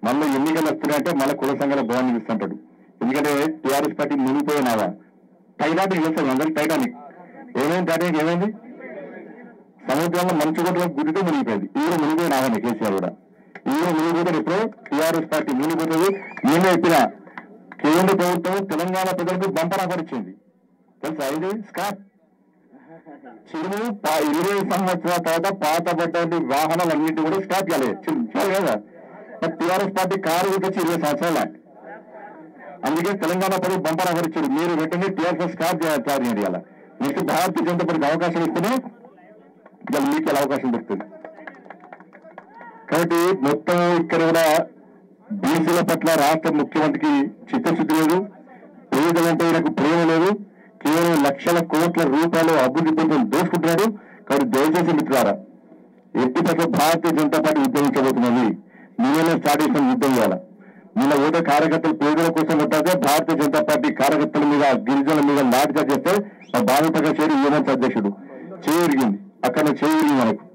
మళ్ళీ ఎన్నికలు వస్తున్నాయంటే మళ్ళీ కుల సంఘాల భవన్ ఇస్తుంటాడు ఎందుకంటే టీఆర్ఎస్ పార్టీ మునిగిపోయినావా టైటానిక్ చేస్తాం అందరికి టైటానిక్ ఏమైంది టైటానిక్ ఏమైంది సముద్రంలో మంచు గొడవ గుడితో మునిగిపోయింది ఈ కూడా మునిగిపోయినావని కేసీఆర్ కూడా ఈ కూడా మునిగిపోతే ఎప్పుడో టీఆర్ఎస్ పార్టీ మునిగిపోతుంది నేనే చెప్పిన కేంద్ర ప్రభుత్వం తెలంగాణ ప్రజలకు బంపర్ ఆఫర్ ఇచ్చింది తెలుసా ఇది స్కాప్ చిరుము పా- ఇరవై సంవత్సరాల తర్వాత పాత పడ్డ వాహనాలన్నింటి కూడా స్టాప్ చేయాలి చిరు- చేయాలి కదా టీఆర్ఎస్ పార్టీ కారు కూడా వచ్చి ఇరవై సంవత్సరాల అందుకే తెలంగాణ ప్రజలు బంపర్ ఆఫర్ ఇచ్చారు మీరు వెంటనే టీఆర్ఎస్ స్టాప్ చేయాలి తయారు చేయాలి నెక్స్ట్ భారతీయ జనతా పార్టీకి అవకాశం ఇస్తేనే ఇవాళ మీకు ఇలా అవకాశం దొరుకుతుంది కాబట్టి మొత్తం ఇక్కడ కూడా బీసీల పట్ల రాష్ట్ర ముఖ్యమంత్రికి చిత్తశుద్ధి లేదు పేదలంటే ఈయనకు ప్రేమ లేదు కేవలం లక్షల కోట్ల రూపాయలు అభివృద్ధి కోసం దోచుకుంటున్నాడు కాబట్టి దయచేసి మిత్రులారా ఎట్టి పట్ల భారతీయ జనతా పార్టీ ఉద్యమించబోతున్నది నేనే స్టార్ట్ చేసిన యుద్ధం చేయాలి నిన్న ఓటే కార్యకర్తలు పేదల కోసం కొట్టాకే భారతీయ జనతా పార్టీ కార్యకర్తల మీద గిరిజనుల మీద నాటకాలు చేస్తే మా బాలప్రకాష్ చేరి యూనియన్స్ అధ్యక్షుడు చేయరిగింది అక్కడ చేయరిగింది మనకు